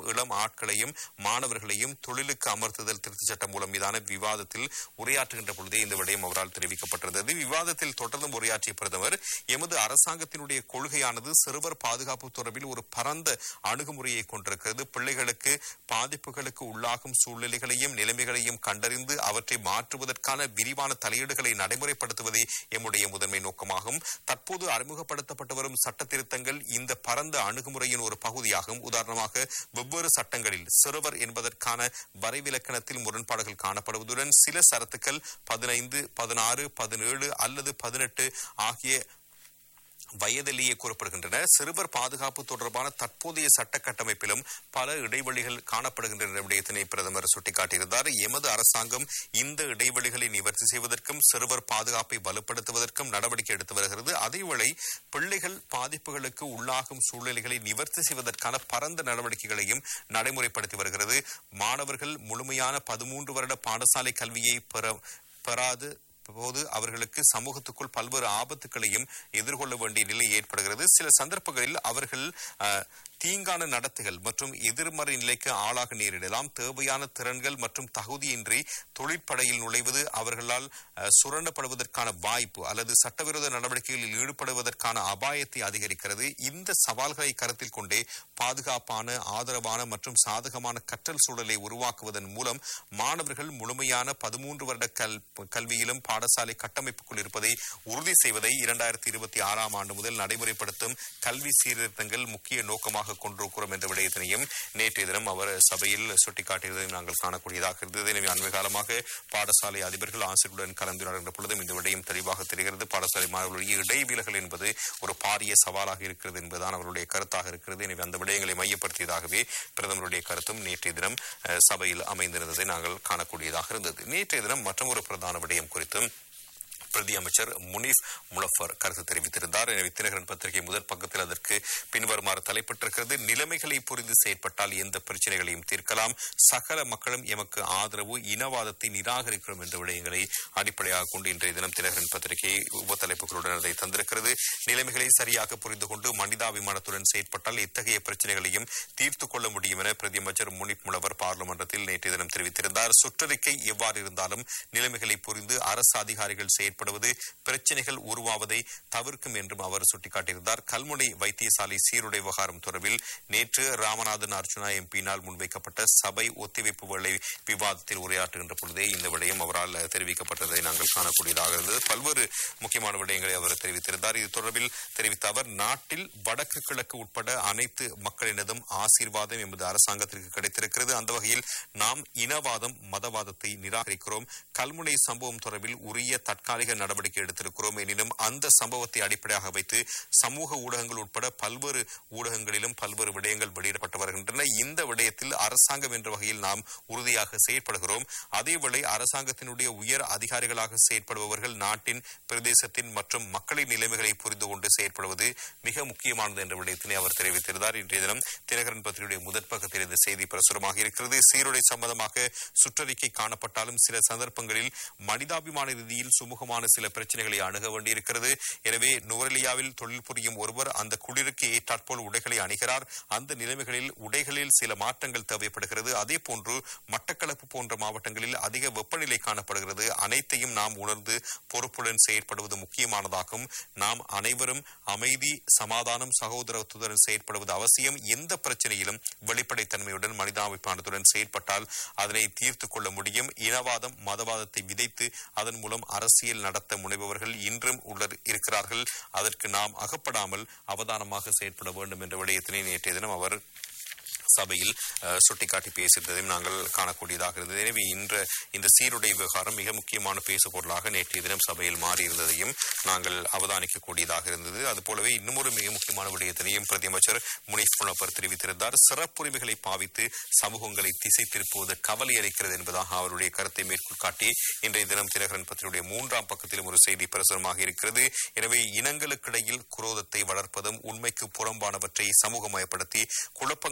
இளம் ஆட்களையும் மாணவர்களையும் தொழிலுக்கு அமர்த்துதல் திருத்தச் சட்டம் மூலம் மீதான விவாதத்தில் உரையாற்றுகின்ற பொழுதே இந்த விடயம் அவரால் தெரிவிக்கப்பட்டிருந்தது விவாதத்தில் தொடர்ந்தும் உரையாற்றிய பிரதமர் எமது அரசாங்கத்தினுடைய கொள்கையானது சிறுவர் பாதுகாப்பு தொடர்பில் ஒரு பரந்த அணுகுமுறையை கொண்டிருக்கிறது பிள்ளைகளுக்கு பாதிப்புகளுக்கு உள்ளாகும் சூழ்நிலைகளையும் நிலைமைகளையும் கண்டறிந்து அவற்றை மாற்றுவதற்கான விரிவான தலையீடுகளை நடைமுறைப்படுத்துவதே எம்முடைய முதன்மை நோக்கமாகும் தற்போது அறிமுகப்படுத்தப்பட்டு வரும் சட்ட திருத்தங்கள் இந்த பரந்த அணுகுமுறையின் ஒரு பகுதியாகும் உதாரணமாக வெவ்வேறு சட்டங்களில் சிறுவர் என்பதற்கான வரைவிலக்கணத்தில் முரண்பாடுகள் காணப்படுவதுடன் சில சரத்துக்கள் பதினைந்து பதினாறு பதினேழு அல்லது பதினெட்டு ஆகிய வயதிலேயே கூறப்படுகின்றன சிறுவர் பாதுகாப்பு தொடர்பான தற்போதைய சட்ட கட்டமைப்பிலும் பல இடைவெளிகள் காணப்படுகின்றன விடயத்தினை பிரதமர் சுட்டிக்காட்டியிருந்தார் எமது அரசாங்கம் இந்த இடைவெளிகளை நிவர்த்தி செய்வதற்கும் சிறுவர் பாதுகாப்பை வலுப்படுத்துவதற்கும் நடவடிக்கை எடுத்து வருகிறது அதேவேளை பிள்ளைகள் பாதிப்புகளுக்கு உள்ளாகும் சூழ்நிலைகளை நிவர்த்தி செய்வதற்கான பரந்த நடவடிக்கைகளையும் நடைமுறைப்படுத்தி வருகிறது மாணவர்கள் முழுமையான பதிமூன்று வருட பாடசாலை கல்வியை பெற பெறாது போது அவர்களுக்கு சமூகத்துக்குள் பல்வேறு ஆபத்துக்களையும் எதிர்கொள்ள வேண்டிய நிலை ஏற்படுகிறது சில சந்தர்ப்பங்களில் அவர்கள் அஹ், தீங்கான நடத்தைகள் மற்றும் எதிர்மறை நிலைக்கு ஆளாக நேரிடலாம் தேவையான திறன்கள் மற்றும் தகுதியின்றி தொழிற்படையில் நுழைவது அவர்களால் அஹ், சுரண்டப்படுவதற்கான வாய்ப்பு அல்லது சட்டவிரோத நடவடிக்கைகளில் ஈடுபடுவதற்கான அபாயத்தை அதிகரிக்கிறது இந்த சவால்களை கருத்தில் கொண்டே பாதுகாப்பான ஆதரவான மற்றும் சாதகமான கற்றல் சூழலை உருவாக்குவதன் மூலம் மாணவர்கள் முழுமையான பதிமூன்று வருட கல் கல்வியிலும் பாடசாலை கட்டமைப்புக்குள் இருப்பதை உறுதி செய்வதை இரண்டாயிரத்தி இருபத்தி ஆறாம் ஆண்டு முதல் நடைமுறைப்படுத்தும் கல்வி சீர்திருத்தங்கள் முக்கிய நோக்கமாக கொண்டிருக்கிறோம் என்ற விடயத்தினையும் நேற்றைய தினம் அவர் சபையில் சுட்டிக்காட்டியதையும் நாங்கள் காணக்கூடியதாக இருந்தது எனவே அண்மை காலமாக பாடசாலை அதிபர்கள் ஆசிரியருடன் கலந்துரையாடுகின்ற பொழுதும் இந்த விடயம் தெளிவாக தெரிகிறது பாடசாலை மாணவர்களுடைய இடைவிலகல் என்பது ஒரு பாரிய சவாலாக இருக்கிறது என்பதுதான் அவருடைய கருத்தாக இருக்கிறது எனவே அந்த விடயங்களை மையப்படுத்தியதாகவே பிரதமருடைய கருத்தும் நேற்றைய தினம் அஹ், சபையில் அமைந்திருந்ததை நாங்கள் காணக்கூடியதாக இருந்தது நேற்றைய தினம் மற்றொரு பிரதான விடயம் குறித்தும் பிரதி அமைச்சர் முனீப் முலஃபர் கருத்து தெரிவித்திருந்தார் எனவே தினகரன் பத்திரிகை முதல் பக்கத்தில் அதற்கு பின்வருமாறு தலைப்பட்டிருக்கிறது நிலைமைகளை புரிந்து செயற்பட்டால் எந்த பிரச்சனைகளையும் தீர்க்கலாம் சகல மக்களும் எமக்கு ஆதரவு இனவாதத்தை நிராகரிக்கிறோம் என்ற விடயங்களை அடிப்படையாக கொண்டு இன்றைய தினம் தினகரன் பத்திரிகை உபத்தலைப்புகளுடன் அதை தந்திருக்கிறது நிலைமைகளை சரியாக புரிந்து கொண்டு மனிதாபிமானத்துடன் செயற்பட்டால் எத்தகைய பிரச்சனைகளையும் தீர்த்துக் கொள்ள முடியும் என பிரதி அமைச்சர் முனிப் முலவர் பார்லிமன்றத்தில் நேற்றைய தினம் தெரிவித்திருந்தார் சுற்றறிக்கை எவ்வாறு இருந்தாலும் நிலைமைகளை புரிந்து அரசு அதிகாரிகள் செயற்படுவது பிரச்சனைகள் உருவாவதை தவிர்க்கும் என்றும் அவர் சுட்டிக்காட்டியிருந்தார் கல்முனை வைத்தியசாலை சீருடை விவகாரம் தொடர்பில் நேற்று ராமநாதன் அர்ஜுனா எம்பியினால் முன்வைக்கப்பட்ட சபை ஒத்திவைப்பு வேளை விவாதத்தில் உரையாற்றுகின்ற பொழுதே இந்த விடயம் அவரால் தெரிவிக்கப்பட்டதை நாங்கள் காணக்கூடியதாக இருந்தது பல்வேறு முக்கியமான விடயங்களை அவர் தெரிவித்திருந்தார் இது தொடர்பில் தெரிவித்த அவர் நாட்டில் வடக்கு கிழக்கு உட்பட அனைத்து மக்களினதும் ஆசீர்வாதம் எமது அரசாங்கத்திற்கு கிடைத்திருக்கிறது அந்த வகையில் நாம் இனவாதம் மதவாதத்தை நிராகரிக்கிறோம் கல்முனை சம்பவம் தொடர்பில் உரிய தற்காலிக நடவடிக்கை எடுத்திருக்கிறோம் எனினும் அந்த சம்பவத்தை அடிப்படையாக வைத்து சமூக ஊடகங்கள் உட்பட பல்வேறு ஊடகங்களிலும் பல்வேறு விடயங்கள் வெளியிடப்பட்டு வருகின்றன இந்த விடயத்தில் அரசாங்கம் என்ற வகையில் நாம் உறுதியாக செயற்படுகிறோம் அதேவேளை அரசாங்கத்தினுடைய உயர் அதிகாரிகளாக செயற்படுபவர்கள் நாட்டின் பிரதேசத்தின் மற்றும் மக்களின் நிலைமைகளை புரிந்து கொண்டு செயற்படுவது மிக முக்கியமானது என்ற விடயத்தினை அவர் தெரிவித்திருந்தார் இன்றைய தினம் தினகரன் பத்திரிகையுடைய முதற் பக்கத்தில் இந்த செய்தி பிரசுரமாக இருக்கிறது சீருடை சம்பந்தமாக சுற்றறிக்கை காணப்பட்டாலும் சில சந்தர்ப்பங்களில் மனிதாபிமான ரீதியில் சுமூகமான சில பிரச்சனைகளை அணுக வேண்டியிருக்கிறது எனவே நுவரெலியாவில் தொழில் புரியும் ஒருவர் அந்த குளிருக்கு ஏற்றாற்போல் உடைகளை அணிகிறார் அந்த நிலைமைகளில் உடைகளில் சில மாற்றங்கள் தேவைப்படுகிறது அதே போன்று மட்டக்களப்பு போன்ற மாவட்டங்களில் அதிக வெப்பநிலை காணப்படுகிறது அனைத்தையும் நாம் உணர்ந்து பொறுப்புடன் செயற்படுவது முக்கியமானதாகும் நாம் அனைவரும் அமைதி சமாதானம் சகோதரத்துடன் செயற்படுவது அவசியம் எந்த பிரச்சனையிலும் வெளிப்படைத்தன்மையுடன் மனிதாபிமானத்துடன் செயற்பட்டால் அதனை தீர்த்துக் கொள்ள முடியும் இனவாதம் மதவாதத்தை விதைத்து அதன் மூலம் அரசியல் நடத்த முனைபவர்கள் இன்றும் உள்ளர் இருக்கிறார்கள் அதற்கு நாம் அகப்படாமல் அவதானமாக செயற்பட வேண்டும் என்ற விடயத்தினை நேற்றைய தினம் அவர் சபையில் அஹ், சுட்டிக்காட்டி பேசியிருந்ததையும் நாங்கள் காணக்கூடியதாக இருந்தது எனவே இன்ற இந்த சீருடை விவகாரம் மிக முக்கியமான பேசு பொருளாக நேற்றைய தினம் சபையில் மாறியிருந்ததையும் நாங்கள் அவதானிக்கக்கூடியதாக இருந்தது அதுபோலவே இன்னுமொரு மிக முக்கியமான விடயத்தினையும் பிரதியமைச்சர் முனீப் புனப்பர் தெரிவித்திருந்தார் சிறப்புரிமைகளை பாவித்து சமூகங்களை திசை திருப்புவது கவலை அளிக்கிறது என்பதாக அவருடைய கருத்தை மேற்கோள் காட்டி இன்றைய தினம் தினகரன் பத்திரிகையுடைய மூன்றாம் பக்கத்திலும் ஒரு செய்தி பிரசுரமாக இருக்கிறது எனவே இனங்களுக்கிடையில் குரோதத்தை வளர்ப்பதும் உண்மைக்கு புறம்பானவற்றை சமூகமயப்படுத்தி குழப்பங்களை தோற்றுவிப்பதும்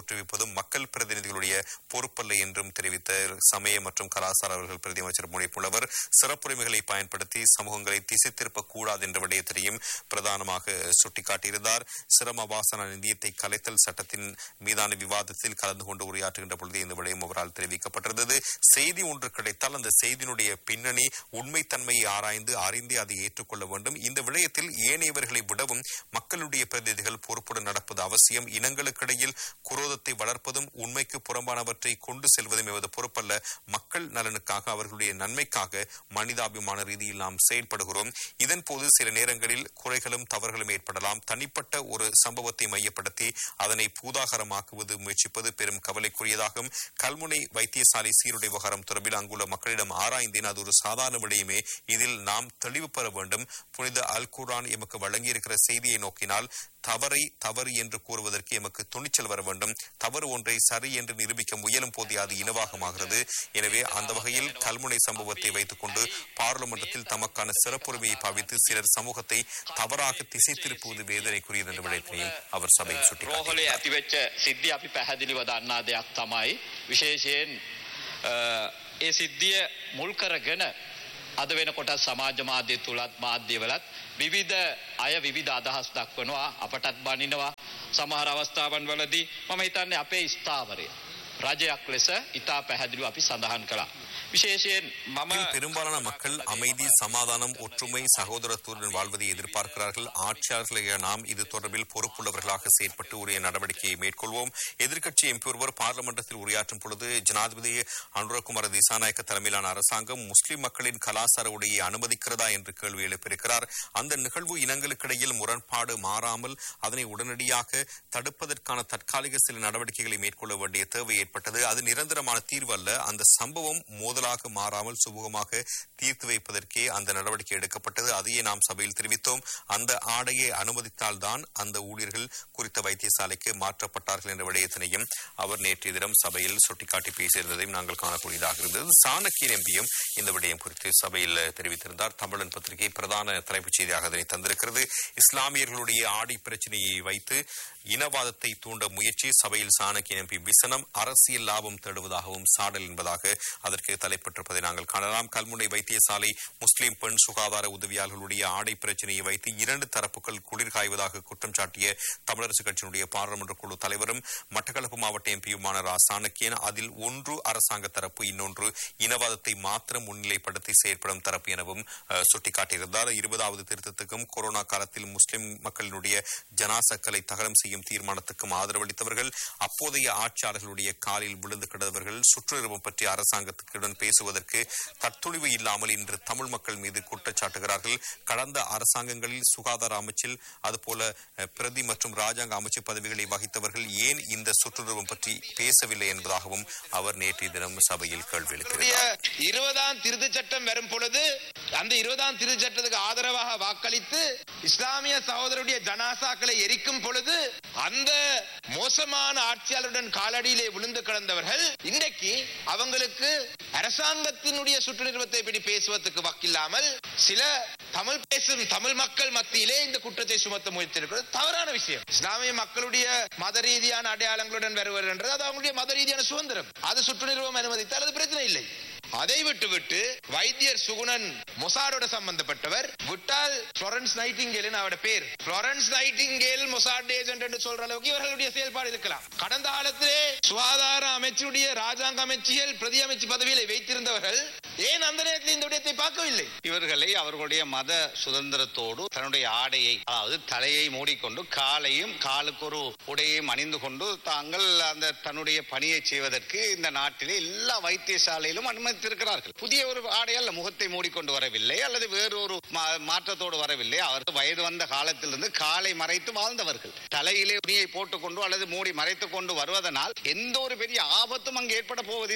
தோற்றுவிப்பதும் மக்கள் பிரதிநிதிகளுடைய பொறுப்பல்ல என்றும் தெரிவித்த சமய மற்றும் கலாச்சார அவர்கள் பிரதி அமைச்சர் முனைப்புள்ளவர் சிறப்புரிமைகளை பயன்படுத்தி சமூகங்களை திசை திருப்பக் கூடாது என்ற விடயத்தையும் பிரதானமாக சுட்டிக்காட்டியிருந்தார் சிரம வாசன நிதியத்தை கலைத்தல் சட்டத்தின் மீதான விவாதத்தில் கலந்து கொண்டு உரையாற்றுகின்ற பொழுது இந்த விடயம் அவரால் தெரிவிக்கப்பட்டிருந்தது செய்தி ஒன்று கிடைத்தால் அந்த செய்தியினுடைய பின்னணி உண்மைத்தன்மையை ஆராய்ந்து அறிந்து அதை ஏற்றுக்கொள்ள வேண்டும் இந்த விடயத்தில் ஏனையவர்களை விடவும் மக்களுடைய பிரதிநிதிகள் பொறுப்புடன் நடப்பது அவசியம் இனங்களுக்கிடையில் குரோதத்தை வளர்ப்பதும் உண்மைக்கு புறம்பானவற்றை கொண்டு செல்வதும் எமது பொறுப்பல்ல மக்கள் நலனுக்காக அவர்களுடைய நன்மைக்காக மனிதாபிமான ரீதியில் நாம் செயல்படுகிறோம் இதன் போது சில நேரங்களில் குறைகளும் தவறுகளும் ஏற்படலாம் தனிப்பட்ட ஒரு சம்பவத்தை மையப்படுத்தி அதனை பூதாகரமாக்குவது முயற்சிப்பது பெரும் கவலைக்குரியதாகும் கல்முனை வைத்தியசாலை சீருடை விவகாரம் தொடர்பில் அங்குள்ள மக்களிடம் ஆராய்ந்தேன் அது ஒரு சாதாரண விடயமே இதில் நாம் தெளிவு பெற வேண்டும் புனித அல் குர்ஆன் எமக்கு வழங்கியிருக்கிற செய்தியை நோக்கினால் தவறை தவறு என்று கூறுவதற்கு எமக்கு துணிச்சல் வர வேண்டும் தவறு ஒன்றை சரி என்று நிரூபிக்க முயலும் போதே அது இனவாகமாகிறது எனவே அந்த வகையில் கல்முனை சம்பவத்தை வைத்துக் கொண்டு பாராளுமன்றத்தில் தமக்கான சிறப்புரிமையை பாவித்து சிலர் சமூகத்தை தவறாக திசை திருப்புவது வேதனைக்குரியது என்ற விடயத்தையும் அவர் சபையில் රෝහලේ சுட்டிக்காட்டினார் ඇතිවෙච්ච සිද්ධිය අපි පැහැදිලිව දන්නා දෙයක් තමයි විශේෂයෙන් අ, ඒ සිද්ධිය මුල් කරගෙන අද වෙනකොට සමාජ මාධ්‍ය තුළත් මාධ්‍යවලත් විවිධ අය විවිධ අදහස් දක්වනවා අපටත් බනිනවා සමහර අවස්ථාවන් වලදී මම හිතන්නේ අපේ ස්ථාවරය රජයක් ලෙස ඉතා පැහැදිලිව අපි සඳහන් කළා. විශේෂයෙන් මම நாட்டில் பெரும்பாலான மக்கள் அமைதி சமாதானம் ஒற்றுமை சகோதரத்துடன் வாழ்வதை எதிர்பார்க்கிறார்கள் ஆட்சியாளர்களாகிய நாம் இது தொடர்பில் பொறுப்புள்ளவர்களாக செயற்பட்டு உரிய நடவடிக்கையை மேற்கொள்வோம் எதிர்க்கட்சி எம்பி ஒருவர் பார்லிமெண்டத்தில் உரையாற்றும் பொழுது ஜனாதிபதி அனுரகுமார திசாநாயக்க தலைமையிலான அரசாங்கம் முஸ்லிம் மக்களின் கலாச்சார உடையை அனுமதிக்கிறதா என்று கேள்வி எழுப்பியிருக்கிறார் அந்த நிகழ்வு இனங்களுக்கிடையில் முரண்பாடு மாறாமல் அதனை உடனடியாக தடுப்பதற்கான தற்காலிக சில நடவடிக்கைகளை மேற்கொள்ள வேண்டிய தேவை ஏற்பட்டது அது நிரந்தரமான தீர்வு அல்ல அந்த சம்பவம் மோதலாக மாறாமல் சுமூகமாக தீர்த்து வைப்பதற்கே அந்த நடவடிக்கை எடுக்கப்பட்டது அதையே நாம் சபையில் தெரிவித்தோம் அந்த ஆடையை அனுமதித்தால்தான் அந்த ஊழியர்கள் குறித்த வைத்தியசாலைக்கு மாற்றப்பட்டார்கள் என்ற விடயத்தினையும் அவர் நேற்றைய தினம் சபையில் சுட்டிக்காட்டி பேசியிருந்ததையும் நாங்கள் காணக்கூடியதாக இருந்தது சாணக்கியன் எம்பியும் இந்த விடயம் குறித்து சபையில் தெரிவித்திருந்தார் தமிழன் பத்திரிகை பிரதான தலைப்புச் செய்தியாக அதனை தந்திருக்கிறது இஸ்லாமியர்களுடைய ஆடை பிரச்சனையை வைத்து இனவாதத்தை தூண்ட முயற்சி சபையில் சாணக்கியன் எம்பி விசனம் அரசியல் லாபம் தேடுவதாகவும் சாடல் என்பதாக அதற்கு தலைப்பட்டிருப்பதை நாங்கள் காணலாம் கல்முனை வைத்தியசாலை முஸ்லிம் பெண் சுகாதார உதவியாளர்களுடைய ஆடை பிரச்சனையை வைத்து இரண்டு தரப்புகள் குளிர் காய்வதாக குற்றம் சாட்டிய தமிழரசு கட்சியினுடைய பாராளுமன்ற குழு தலைவரும் மட்டக்களப்பு மாவட்ட எம்பியுமான ரா சாணக்கியன் அதில் ஒன்று அரசாங்க தரப்பு இன்னொன்று இனவாதத்தை மாத்திரம் முன்னிலைப்படுத்தி செயற்படும் தரப்பு எனவும் அஹ், சுட்டிக்காட்டியிருந்தார் இருபதாவது திருத்தத்துக்கும் கொரோனா காலத்தில் முஸ்லிம் மக்களினுடைய ஜனாசக்களை தகனம் செய்யும் தீர்மானத்துக்கும் ஆதரவளித்தவர்கள் அப்போதைய ஆட்சியாளர்களுடைய காலில் விழுந்து கிடந்தவர்கள் சுற்றுரிமம் பற்றி அரசாங்கத்துடன் பேசுவதற்கு தத்துணிவு இல்லாமல் இன்று தமிழ் மக்கள் மீது குற்றச்சாட்டுகிறார்கள் கடந்த அரசாங்கங்களில் சுகாதார அமைச்சில் அதுபோல அஹ், பிரதி மற்றும் ராஜாங்க அமைச்சு பதவிகளை வகித்தவர்கள் ஏன் இந்த சுற்றுரிமம் பற்றி பேசவில்லை என்பதாகவும் அவர் நேற்றைய தினம் சபையில் கேள்வி எழுப்பினார் இருபதாம் திருத்த சட்டம் வரும் பொழுது அந்த இருபதாம் திருத்த சட்டத்துக்கு ஆதரவாக வாக்களித்து இஸ்லாமிய சகோதரருடைய ஜனாசாக்களை எரிக்கும் பொழுது அந்த மோசமான ஆட்சியாளருடன் காலடியிலே விழுந்து கிடந்தவர்கள் இன்றைக்கு அவங்களுக்கு அரசாங்கத்தினுடைய சுற்றுநிறுவத்தை பற்றி பேசுவதற்கு வக்கில்லாமல் சில தமிழ் பேசும் தமிழ் மக்கள் மத்தியிலே இந்த குற்றத்தை சுமத்த முயற்சிருக்கிறது தவறான விஷயம் இஸ்லாமிய மக்களுடைய மத ரீதியான அடையாளங்களுடன் வருவது என்றது அது அவங்களுடைய மத ரீதியான சுதந்திரம் அது சுற்றுநிறுவம் அனுமதித்தால் அது பிரச்சனை இல்லை அதை விட்டு விட்டு வைத்தியர் சுகுணன் மொசாடோட சம்பந்தப்பட்டவர் விட்டால் புளோரன்ஸ் நைட்டிங்கேல் அவரோட பேர் புளோரன்ஸ் நைட்டிங்கேல் மொசாட் ஏஜென்ட் என்று சொல்ற அளவுக்கு இவர்களுடைய செயல்பாடு இருக்கலாம் கடந்த காலத்திலே சுகாதார அமைச்சுடைய ராஜாங்க அமைச்சியல் பிரதி அமைச்சு பதவியில வைத்திருந்தவர்கள் ஏன் அந்த நேரத்தில் இந்த விடயத்தை பார்க்கவில்லை இவர்களை அவர்களுடைய மத சுதந்திரத்தோடு தன்னுடைய ஆடையை அதாவது தலையை மூடிக்கொண்டு காலையும் காலுக்கு ஒரு உடையையும் அணிந்து கொண்டு தாங்கள் அந்த தன்னுடைய பணியை செய்வதற்கு இந்த நாட்டிலே எல்லா வைத்தியசாலையிலும் அனுமதித்திருக்கிறார்கள் புதிய ஒரு ஆடை அல்ல முகத்தை மூடிக்கொண்டு வரவில்லை அல்லது வேறொரு மா- மாற்றத்தோடு வரவில்லை அவர்கள் வயது வந்த காலத்திலிருந்து காலை மறைத்து வாழ்ந்தவர்கள் தலையிலே துணியை போட்டுக்கொண்டு அல்லது மூடி மறைத்துக் கொண்டு வருவதனால் எந்த ஒரு பெரிய ஆபத்தும் அங்கு ஏற்பட போவதில்லை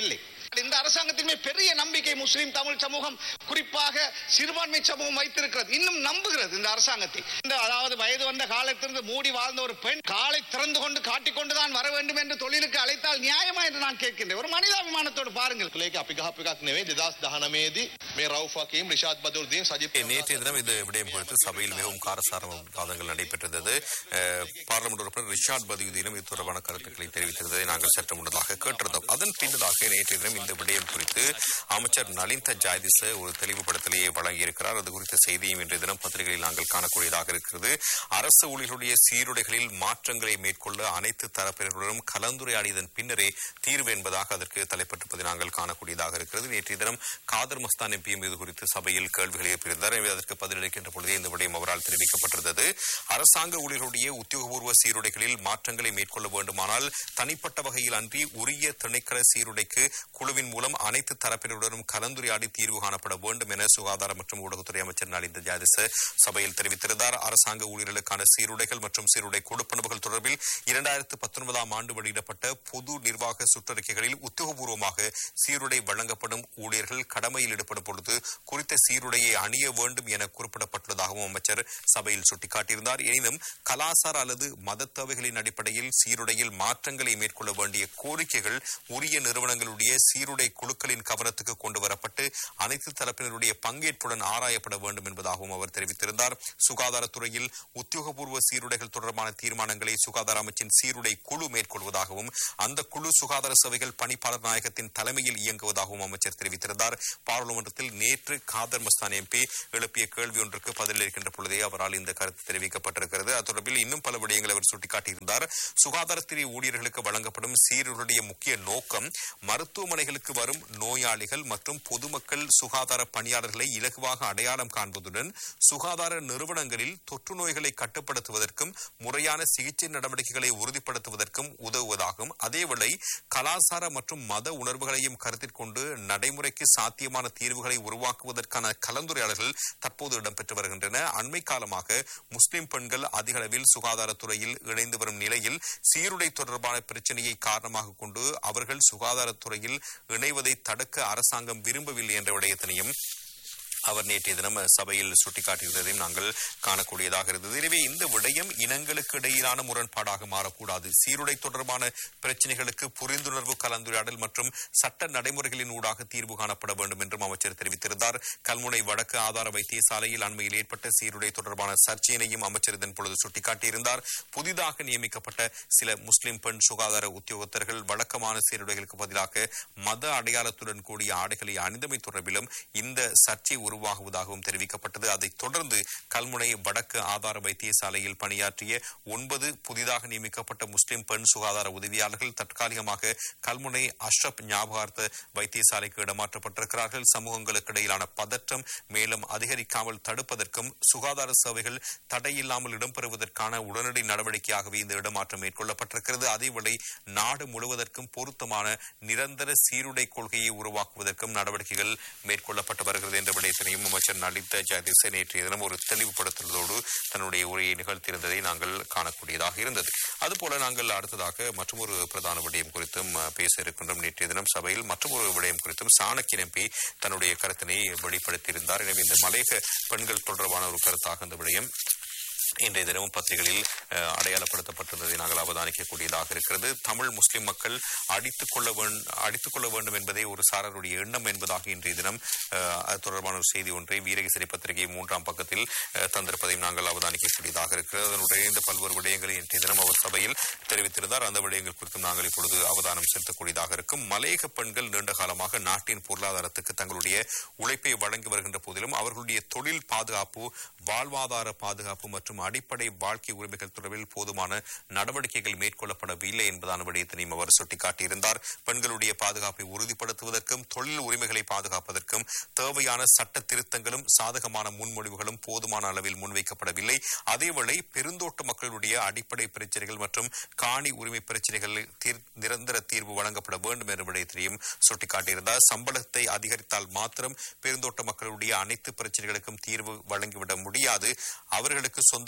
இந்த அரசாங்கத்தின் மேல் பெரிய நம்பிக்கை முஸ்லிம் தமிழ் சமூகம் குறிப்பாக சிறுபான்மை சமூகம் வைத்திருக்கிறது இன்னும் நம்புகிறது இந்த அரசாங்கத்தை இந்த அதாவது வயது வந்த காலத்திலிருந்து மூடி வாழ்ந்த ஒரு பெண் காலை திறந்து கொண்டு காட்டிக்கொண்டு தான் வர வேண்டும் என்று தொழிலுக்கு அழைத்தால் நியாயமா என்று நான் கேட்கின்றேன் ஒரு மனிதாபிமானத்தோடு பாருங்கள் ඒක අපි ගහප එකක් නෙවෙයි දෙදස් දහනමේදී මේ රව්ෆකීම් රිෂාත් බදුර්දීන් සජිත් நேற்றைய தினம் இந்த விடயம் குறித்து சபையில் மிகவும் காரசார வாதங்கள் நடைபெற்றிருந்தது அஹ், பார்லிமெண்ட் உறுப்பினர் ரிஷாட் பதியுதீனும் இது தொடர்பான கருத்துக்களை தெரிவித்திருந்ததை நாங்கள் சற்று முன்னதாக கேட்டிருந்தோம் அதன் பின்னதாக நேற்றைய தினம் இந்த விடயம் குறித்து அமைச்சர் நலிந்த ஜாயதிச ஒரு தெளிவுபடுத்தலையை வழங்கியிருக்கிறார் அது குறித்த செய்தியும் இன்றைய தினம் பத்திரிகையில் நாங்கள் காணக்கூடியதாக இருக்கிறது அரசு ஊழியர்களுடைய சீருடைகளில் மாற்றங்களை மேற்கொள்ள அனைத்து தரப்பினருடனும் கலந்துரையாடியதன் பின்னரே தீர்வு என்பதாக அதற்கு தலைப்பட்டிருப்பதை நாங்கள் காணக்கூடியதாக இருக்கிறது நேற்றைய தினம் காதர் மஸ்தான் எம்பியும் இது குறித்து சபையில் கேள்விகளை எழுப்பியிருந்தார் எனவே அதற்கு பதிலளிக்கின்ற பொழுதே இந்த விடயம் அவரால் தெரிவிக்கப்பட்டிருந்தது அரசாங்க ஊழியர்களுடைய உத்தியோகபூர்வ சீருடைகளில் மாற்றங்களை மேற்கொள்ள வேண்டுமானால் தனிப்பட்ட வகையில் அன்றி உரிய திணைக்கள சீருடைக்கு குழுவின் மூலம் அனைத்து தரப்பினருடனும் கலந்துரையாடி தீர்வு காணப்பட வேண்டும் என சுகாதார மற்றும் ஊடகத்துறை அமைச்சர் நலிந்த ஜாதிச சபையில் தெரிவித்திருந்தார் அரசாங்க ஊழியர்களுக்கான சீருடைகள் மற்றும் சீருடை கொடுப்பனவுகள் தொடர்பில் இரண்டாயிரத்து பத்தொன்பதாம் ஆண்டு வெளியிடப்பட்ட பொது நிர்வாக சுற்றறிக்கைகளில் உத்தியோகபூர்வமாக சீருடை வழங்கப்படும் ஊழியர்கள் கடமையில் ஈடுபடும் பொழுது குறித்த சீருடையை அணிய வேண்டும் என குறிப்பிடப்பட்டுள்ளதாகவும் அமைச்சர் சபையில் சுட்டிக்காட்டியிருந்தார் எனினும் கலாசார அல்லது மத தேவைகளின் அடிப்படையில் சீருடையில் மாற்றங்களை மேற்கொள்ள வேண்டிய கோரிக்கைகள் உரிய நிறுவனங்களுடைய சீருடை குழுக்களின் கவனத்துக்கு கொண்டு வரப்பட்டு அனைத்து தரப்பினருடைய பங்கேற்புடன் ஆராயப்பட வேண்டும் என்பதாகவும் அவர் தெரிவித்திருந்தார் சுகாதாரத்துறையில் உத்தியோகபூர்வ சீருடைகள் தொடர்பான தீர்மானங்களை சுகாதார அமைச்சின் சீருடை குழு மேற்கொள்வதாகவும் அந்த குழு சுகாதார சேவைகள் பணிப்பாளர் நாயகத்தின் தலைமையில் இயங்குவதாகவும் அமைச்சர் தெரிவித்திருந்தார் பாராளுமன்றத்தில் நேற்று காதர் மஸ்தான் எம்பி எழுப்பிய கேள்வி ஒன்றுக்கு பதிலளிக்கின்ற பொழுதே அவரால் இந்த கருத்து தெரிவிக்கப்பட்டிருக்கிறது அது தொடர்பில் இன்னும் பல விடயங்களை அவர் சுட்டிக்காட்டியிருந்தார் சுகாதாரத்துறை ஊழியர்களுக்கு வழங்கப்படும் சீருடைய முக்கிய நோக்கம் மருத்துவமனைகளுக்கு வரும் நோயாளிகள் மற்றும் பொதுமக்கள் சுகாதார பணியாளர்களை இலகுவாக அடையாளம் காண்பதுடன் சுகாதார நிறுவனங்களில் தொற்று நோய்களை கட்டுப்படுத்துவதற்கும் முறையான சிகிச்சை நடவடிக்கைகளை உறுதிப்படுத்துவதற்கும் உதவுவதாகும் அதேவேளை கலாசார மற்றும் மத உணர்வுகளையும் கருத்தில் கொண்டு நடைமுறைக்கு சாத்தியமான தீர்வுகளை உருவாக்குவதற்கான கலந்துரையாடல்கள் தற்போது இடம்பெற்று வருகின்றன அண்மை காலமாக முஸ்லிம் பெண்கள் அதிக அளவில் சுகாதாரத்துறையில் இணைந்து வரும் நிலையில் சீருடை தொடர்பான பிரச்சனையை காரணமாக கொண்டு அவர்கள் சுகாதாரத்துறையில் இணைவதை தடுக்க அரசாங்கம் விரும்பவில்லை என்ற விடயத்தினையும் அவர் நேற்றைய தினம் சபையில் சுட்டிக்காட்டியிருந்ததையும் நாங்கள் காணக்கூடியதாக இருந்தது எனவே இந்த விடயம் இனங்களுக்கு இடையிலான முரண்பாடாக மாறக்கூடாது சீருடை தொடர்பான பிரச்சனைகளுக்கு புரிந்துணர்வு கலந்துரையாடல் மற்றும் சட்ட நடைமுறைகளின் ஊடாக தீர்வு காணப்பட வேண்டும் என்றும் அமைச்சர் தெரிவித்திருந்தார் கல்முனை வடக்கு ஆதார வைத்தியசாலையில் அண்மையில் ஏற்பட்ட சீருடை தொடர்பான சர்ச்சையினையும் அமைச்சர் இதன் பொழுது சுட்டிக்காட்டியிருந்தார் புதிதாக நியமிக்கப்பட்ட சில முஸ்லிம் பெண் சுகாதார உத்தியோகத்தர்கள் வழக்கமான சீருடைகளுக்கு பதிலாக மத அடையாளத்துடன் கூடிய ஆடைகளை அணிந்தமை தொடர்பிலும் இந்த சர்ச்சை உருவாகுவதாகவும் தெரிவிக்கப்பட்டது அதைத் தொடர்ந்து கல்முனை வடக்கு ஆதார வைத்தியசாலையில் பணியாற்றிய ஒன்பது புதிதாக நியமிக்கப்பட்ட முஸ்லிம் பெண் சுகாதார உதவியாளர்கள் தற்காலிகமாக கல்முனை அஷ்ரப் ஞாபகார்த்த வைத்தியசாலைக்கு இடமாற்றப்பட்டிருக்கிறார்கள் சமூகங்களுக்கு இடையிலான பதற்றம் மேலும் அதிகரிக்காமல் தடுப்பதற்கும் சுகாதார சேவைகள் தடையில்லாமல் இடம்பெறுவதற்கான உடனடி நடவடிக்கையாகவே இந்த இடமாற்றம் மேற்கொள்ளப்பட்டிருக்கிறது அதேவேளை நாடு முழுவதற்கும் பொருத்தமான நிரந்தர சீருடை கொள்கையை உருவாக்குவதற்கும் நடவடிக்கைகள் மேற்கொள்ளப்பட்டு வருகிறது என்ற விடயத்தினையும் அமைச்சர் நலித்த ஜெயதிச நேற்றைய தினம் ஒரு தெளிவுபடுத்துவதோடு தன்னுடைய உரையை நிகழ்த்தியிருந்ததை நாங்கள் காணக்கூடியதாக இருந்தது அதுபோல நாங்கள் அடுத்ததாக மற்றொரு பிரதான விடயம் குறித்தும் அஹ், பேச இருக்கின்றோம் நேற்றைய தினம் சபையில் மற்றொரு விடயம் குறித்தும் சாணக்கியன் எம்பி தன்னுடைய கருத்தினை வெளிப்படுத்தியிருந்தார் எனவே இந்த மலையக பெண்கள் தொடர்பான ஒரு கருத்தாக இந்த விடயம் இன்றைய தினமும் பத்திரிகைகளில் அஹ், அடையாளப்படுத்தப்பட்டிருந்ததை நாங்கள் அவதானிக்கக்கூடியதாக இருக்கிறது தமிழ் முஸ்லிம் மக்கள் அடித்துக் கொள்ள வேண்- அடித்துக் கொள்ள வேண்டும் என்பதே ஒரு சாரருடைய எண்ணம் என்பதாக இன்றைய தினம் அஹ், அது தொடர்பான ஒரு செய்தி ஒன்றை வீரகேசரி பத்திரிகை மூன்றாம் பக்கத்தில் அஹ், தந்திருப்பதையும் நாங்கள் அவதானிக்கக்கூடியதாக இருக்கிறது அதனுடைய இந்த பல்வேறு விடயங்களை இன்றைய தினம் அவர் சபையில் தெரிவித்திருந்தார் அந்த விடயங்கள் குறித்தும் நாங்கள் இப்பொழுது அவதானம் செலுத்தக்கூடியதாக இருக்கும் மலையக பெண்கள் நீண்ட காலமாக நாட்டின் பொருளாதாரத்துக்கு தங்களுடைய உழைப்பை வழங்கி வருகின்ற போதிலும் அவர்களுடைய தொழில் பாதுகாப்பு வாழ்வாதார பாதுகாப்பு மற்றும் அடிப்படை வாழ்க்கை உரிமைகள் தொடர்பில் போதுமான நடவடிக்கைகள் மேற்கொள்ளப்படவில்லை என்பதான விடயத்தினையும் அவர் சுட்டிக்காட்டியிருந்தார் பெண்களுடைய பாதுகாப்பை உறுதிப்படுத்துவதற்கும் தொழில் உரிமைகளை பாதுகாப்பதற்கும் தேவையான சட்ட திருத்தங்களும் சாதகமான முன்மொழிவுகளும் போதுமான அளவில் முன்வைக்கப்படவில்லை அதேவேளை பெருந்தோட்ட மக்களுடைய அடிப்படை பிரச்சனைகள் மற்றும் காணி உரிமை பிரச்சனைகளில் தீர்- நிரந்தர தீர்வு வழங்கப்பட வேண்டும் என்ற விடயத்தினையும் சுட்டிக்காட்டியிருந்தார் சம்பளத்தை அதிகரித்தால் மாத்திரம் பெருந்தோட்ட மக்களுடைய அனைத்து பிரச்சனைகளுக்கும் தீர்வு வழங்கிவிட முடியாது அவர்களுக்கு சொந்தமான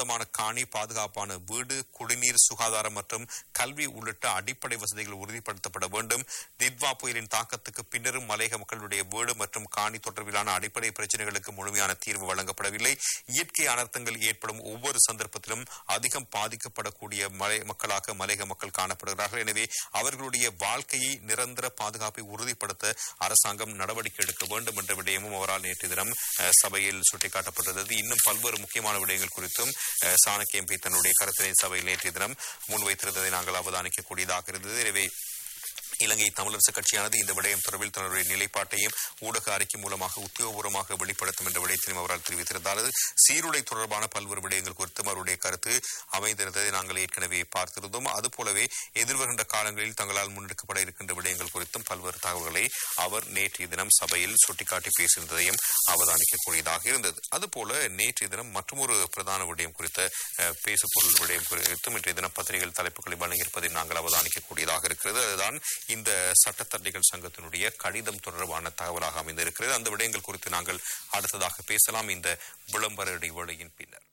சொந்தமான காணி பாதுகாப்பான வீடு குடிநீர் சுகாதாரம் மற்றும் கல்வி உள்ளிட்ட அடிப்படை வசதிகள் உறுதிப்படுத்தப்பட வேண்டும் தித்வா புயலின் தாக்கத்துக்கு பின்னரும் மலையக மக்களுடைய வீடு மற்றும் காணி தொடர்பிலான அடிப்படை பிரச்சனைகளுக்கு முழுமையான தீர்வு வழங்கப்படவில்லை இயற்கை அனர்த்தங்கள் ஏற்படும் ஒவ்வொரு சந்தர்ப்பத்திலும் அதிகம் பாதிக்கப்படக்கூடிய மலை மக்களாக மலையக மக்கள் காணப்படுகிறார்கள் எனவே அவர்களுடைய வாழ்க்கையை நிரந்தர பாதுகாப்பை உறுதிப்படுத்த அரசாங்கம் நடவடிக்கை எடுக்க வேண்டும் என்ற விடயமும் அவரால் நேற்று தினம் அஹ், சபையில் சுட்டிக்காட்டப்பட்டது இன்னும் பல்வேறு முக்கியமான விடயங்கள் குறித்தும் அஹ், சாணக்கிய எம்பி தன்னுடைய கருத்தினை சபையில் நேற்றைய தினம் முன்வைத்திருந்ததை நாங்கள் அவதானிக்கக்கூடியதாக இருந்தது எனவே இலங்கை தமிழரசு கட்சியானது இந்த விடயம் தொடர்பில் தன்னுடைய நிலைப்பாட்டையும் ஊடக அறிக்கை மூலமாக உத்தியோகபூர்வமாக வெளிப்படுத்தும் என்ற விடயத்தையும் அவரால் தெரிவித்திருந்தார் சீருடை தொடர்பான பல்வேறு விடயங்கள் குறித்தும் அவருடைய கருத்து அமைந்திருந்ததை நாங்கள் ஏற்கனவே பார்த்திருந்தோம் அதுபோலவே எதிர்வருகின்ற காலங்களில் தங்களால் முன்னெடுக்கப்பட இருக்கின்ற விடயங்கள் குறித்தும் பல்வேறு தகவல்களை அவர் நேற்றைய தினம் சபையில் சுட்டிக்காட்டி பேசியிருந்ததையும் அவதானிக்கக்கூடியதாக இருந்தது அதுபோல நேற்றைய தினம் மற்றொரு பிரதான விடயம் குறித்த அஹ், பேசுபொருள் விடயம் குறித்தும் இன்றைய தினம் பத்திரிகைகள் தலைப்புகளை வழங்கியிருப்பதை நாங்கள் அவதானிக்கக்கூடியதாக இருக்கிறது அதுதான் இந்த சட்டத்தரணிகள் சங்கத்தினுடைய கடிதம் தொடர்பான தகவலாக அமைந்திருக்கிறது அந்த விடயங்கள் குறித்து நாங்கள் அடுத்ததாக பேசலாம் இந்த விளம்பர இடைவேளையின் பின்னர்